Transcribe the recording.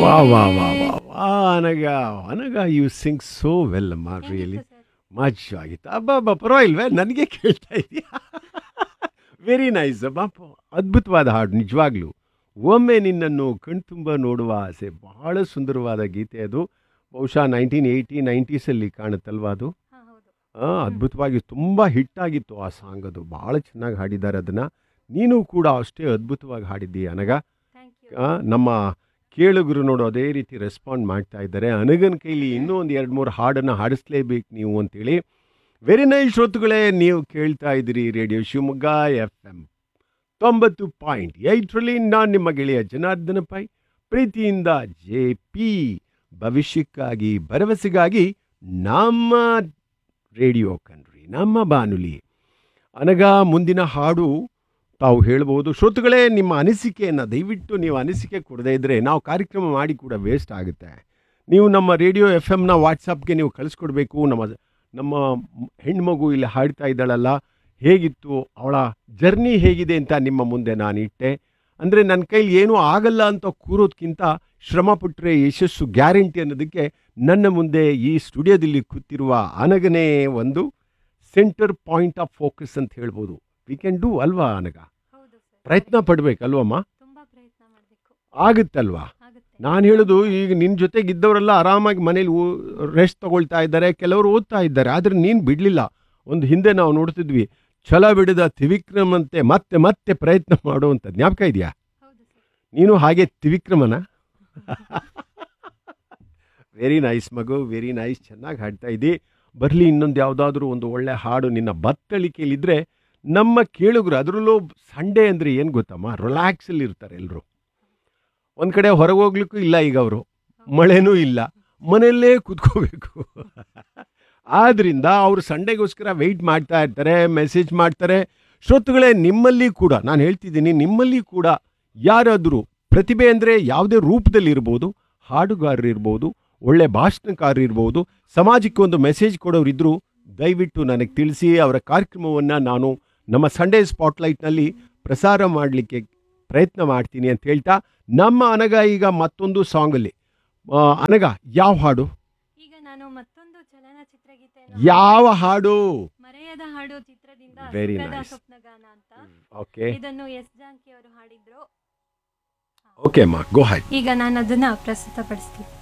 ವಾ ವಾ ವಾ ವಾ ವಾ ಅನಗ ಅನಗ ಯು ಸಿಂಗ್ ಸೋ ವೆಲ್ ಅಮ್ಮ ರಿಯಲಿ ಮಚ್ ಆಗಿತ್ತು ಅಬ್ಬಬ್ಬ ಪರವಾಗಿಲ್ವೇ ನನಗೆ ಕೇಳ್ತಾ ಇದೆಯಾ ವೆರಿ ನೈಸ್ ಅಬ್ಬ ಅದ್ಭುತವಾದ ಹಾಡು ನಿಜವಾಗ್ಲೂ ಒಮ್ಮೆ ನಿನ್ನನ್ನು ಕಣ್ತುಂಬ ನೋಡುವ ಆಸೆ ಬಹಳ ಸುಂದರವಾದ ಗೀತೆ ಅದು ಬಹುಶಃ ನೈನ್ಟೀನ್ ಏಯ್ಟಿ ನೈಂಟೀಸಲ್ಲಿ ಕಾಣುತ್ತಲ್ವಾ ಅದು ಹಾ, ಹೌದು. ಆ, ಅದ್ಭುತವಾಗಿ ತುಂಬ ಹಿಟ್ಟಾಗಿತ್ತು ಆ ಸಾಂಗ್ ಅದು ಭಾಳ ಚೆನ್ನಾಗಿ ಹಾಡಿದ್ದಾರೆ ಅದನ್ನು ನೀನು ಕೂಡ ಅಷ್ಟೇ ಅದ್ಭುತವಾಗಿ ಹಾಡಿದ್ದೀಯ ಅನಗ Thank you. ಆ, ನಮ್ಮ ಕೇಳುಗರು ನೋಡು ಅದೇ ರೀತಿ ರೆಸ್ಪಾಂಡ್ ಮಾಡ್ತಾ ಇದ್ದಾರೆ ಅನಗನ ಕೈಲಿ ಇನ್ನೂ ಒಂದು ಎರಡು ಮೂರು ಹಾಡನ್ನು ಹಾಡಿಸ್ಲೇಬೇಕು ನೀವು ಅಂತೇಳಿ ವೆರಿ ನೈಸ್ ಶ್ರೋತುಗಳೇ ನೀವು ಕೇಳ್ತಾ ಇದ್ದೀರಿ ರೇಡಿಯೋ ಶಿವಮೊಗ್ಗ ಎಫ್ ಎಮ್ ತೊಂಬತ್ತು ಪಾಯಿಂಟ್ ಏಯ್ಟ್ರಲ್ಲಿ ನಾನು ನಿಮ್ಮ ಗೆಳೆಯ ಜನಾರ್ದನ ಪೈ ಪ್ರೀತಿಯಿಂದ ಜೆ ಪಿ ಭವಿಷ್ಯಕ್ಕಾಗಿ ಭರವಸೆಗಾಗಿ ನಮ್ಮ ರೇಡಿಯೋ ಕಣ್ರಿ ನಮ್ಮ ಬಾನುಲಿ ಅನಗ ಮುಂದಿನ ಹಾಡು ತಾವು ಹೇಳ್ಬೋದು ಶ್ರೋತುಗಳೇ ನಿಮ್ಮ ಅನಿಸಿಕೆಯನ್ನು ದಯವಿಟ್ಟು ನೀವು ಅನಿಸಿಕೆ ಕೊಡದೇ ಇದ್ದರೆ ನಾವು ಕಾರ್ಯಕ್ರಮ ಮಾಡಿ ಕೂಡ ವೇಸ್ಟ್ ಆಗುತ್ತೆ ನೀವು ನಮ್ಮ ರೇಡಿಯೋ ಎಫ್ ಎಮ್ನ ವಾಟ್ಸಪ್ಗೆ ನೀವು ಕಳಿಸ್ಕೊಡ್ಬೇಕು ನಮ್ಮ ನಮ್ಮ ಹೆಣ್ಮಗು ಇಲ್ಲಿ ಹಾಡ್ತಾ ಇದ್ದಾಳಲ್ಲ ಹೇಗಿತ್ತು ಅವಳ ಜರ್ನಿ ಹೇಗಿದೆ ಅಂತ ನಿಮ್ಮ ಮುಂದೆ ನಾನು ಇಟ್ಟೆ ಅಂದರೆ ನನ್ನ ಕೈಲಿ ಏನೂ ಆಗಲ್ಲ ಅಂತ ಕೂರೋದ್ಕಿಂತ ಶ್ರಮ ಪಟ್ಟರೆ ಯಶಸ್ಸು ಗ್ಯಾರಂಟಿ ಅನ್ನೋದಕ್ಕೆ ನನ್ನ ಮುಂದೆ ಈ ಸ್ಟುಡಿಯೋದಲ್ಲಿ ಕೂತಿರುವ ಅನಗನೇ ಒಂದು ಸೆಂಟರ್ ಪಾಯಿಂಟ್ ಆಫ್ ಫೋಕಸ್ ಅಂತ ಹೇಳ್ಬೋದು ವಿ ಕ್ಯಾನ್ ಡೂ ಅಲ್ವಾ ಅನಗ ಹೌದು ಸರ್ ಪ್ರಯತ್ನ ಪಡ್ಬೇಕಲ್ವಮ್ಮ ತುಂಬಾ ಪ್ರಯತ್ನ ಮಾಡಬೇಕು ಆಗುತ್ತಲ್ವಾ ಆಗುತ್ತೆ ನಾನು ಹೇಳೋದು ಈಗ ನಿನ್ನ ಜೊತೆಗಿದ್ದವರೆಲ್ಲ ಆರಾಮಾಗಿ ಮನೇಲಿ ರೆಸ್ಟ್ ತಗೊಳ್ತಾ ಇದ್ದಾರೆ ಕೆಲವರು ಓದ್ತಾ ಇದ್ದಾರೆ ಆದರೆ ನೀನು ಬಿಡಲಿಲ್ಲ ಒಂದು ಹಿಂದೆ ನಾವು ನೋಡ್ತಿದ್ವಿ ಛಲ ಬಿಡದ ತ್ರಿವಿಕ್ರಮಂತೆ ಮತ್ತೆ ಮತ್ತೆ ಪ್ರಯತ್ನ ಮಾಡುವಂಥ ಜ್ಞಾಪಕ ಇದೆಯಾ ಹೌದು ಸರ್ ನೀನು ಹಾಗೆ ತ್ರಿವಿಕ್ರಮನ ವೆರಿ ನೈಸ್ ಮಗು ವೆರಿ ನೈಸ್ ಚೆನ್ನಾಗಿ ಹಾಡ್ತಾ ಇದ್ದಿ ಬರಲಿ ಇನ್ನೊಂದು ಯಾವುದಾದ್ರೂ ಒಂದು ಒಳ್ಳೆ ಹಾಡು ನಿನ್ನ ಬತ್ತಳಿಕೆಯಲ್ಲಿದ್ದರೆ ನಮ್ಮ ಕೇಳುಗರು ಅದರಲ್ಲೂ ಸಂಡೇ ಅಂದರೆ ಏನು ಗೊತ್ತಮ್ಮ ರಿಲ್ಯಾಕ್ಸಲ್ಲಿ ಇರ್ತಾರೆ ಎಲ್ಲರೂ ಒಂದು ಕಡೆ ಹೊರಗೆ ಹೋಗ್ಲಿಕ್ಕೂ ಇಲ್ಲ ಈಗ ಅವರು ಮಳೆನೂ ಇಲ್ಲ ಮನೆಯಲ್ಲೇ ಕೂತ್ಕೋಬೇಕು ಆದ್ದರಿಂದ ಅವರು ಸಂಡೇಗೋಸ್ಕರ ವೆಯ್ಟ್ ಮಾಡ್ತಾ ಇರ್ತಾರೆ ಮೆಸೇಜ್ ಮಾಡ್ತಾರೆ ಶ್ರೋತೃಗಳೇ ನಿಮ್ಮಲ್ಲಿ ಕೂಡ ನಾನು ಹೇಳ್ತಿದ್ದೀನಿ ನಿಮ್ಮಲ್ಲಿ ಕೂಡ ಯಾರಾದರೂ ಪ್ರತಿಭೆ ಅಂದರೆ ಯಾವುದೇ ರೂಪದಲ್ಲಿ ಇರ್ಬೋದು ಹಾಡುಗಾರರು ಇರ್ಬೋದು ಒಳ್ಳೆ ಭಾಷಣಕಾರ ಇರ್ಬೋದು ಸಮಾಜಕ್ಕೆ ಒಂದು ಮೆಸೇಜ್ ಕೊಡೋರಿದ್ದರೂ ದಯವಿಟ್ಟು ನನಗೆ ತಿಳಿಸಿ ಅವರ ಕಾರ್ಯಕ್ರಮವನ್ನು ನಾನು ನಮ್ಮ ಸಂಡೇ ಸ್ಪಾಟ್ಲೈಟ್ನಲ್ಲಿ ಪ್ರಸಾರ ಮಾಡಲಿಕ್ಕೆ ಪ್ರಯತ್ನ ಮಾಡ್ತೀನಿ ಅಂತ ಹೇಳ್ತಾ ನಮ್ಮ ಅನಗ ಈಗ ಮತ್ತೊಂದು ಸಾಂಗಲ್ಲಿ ಆ, ಅನಗ ಯಾವ ಹಾಡು ಈಗ ನಾನು ಮತ್ತೊಂದು ಚಲನಚಿತ್ರ ಗೀತೆ ಯಾವ ಹಾಡು ಮರೆಯದ ಹಾಡು ಚಿತ್ರದಿಂದ Very ಸುಖದ nice. ಸ್ವಪ್ನಗಾನ ಅಂತ ಓಕೆ ಇದನ್ನು ಎಸ್ ಜಾನಕಿ ಅವರು ಹಾಡಿದ್ರು ಓಕೆ ಅಮ್ಮ ಗೋ ಹೈ ಈಗ ನಾನು ಅದನ್ನ ಪ್ರಸ್ತುತಪಡಿಸ್ತೀನಿ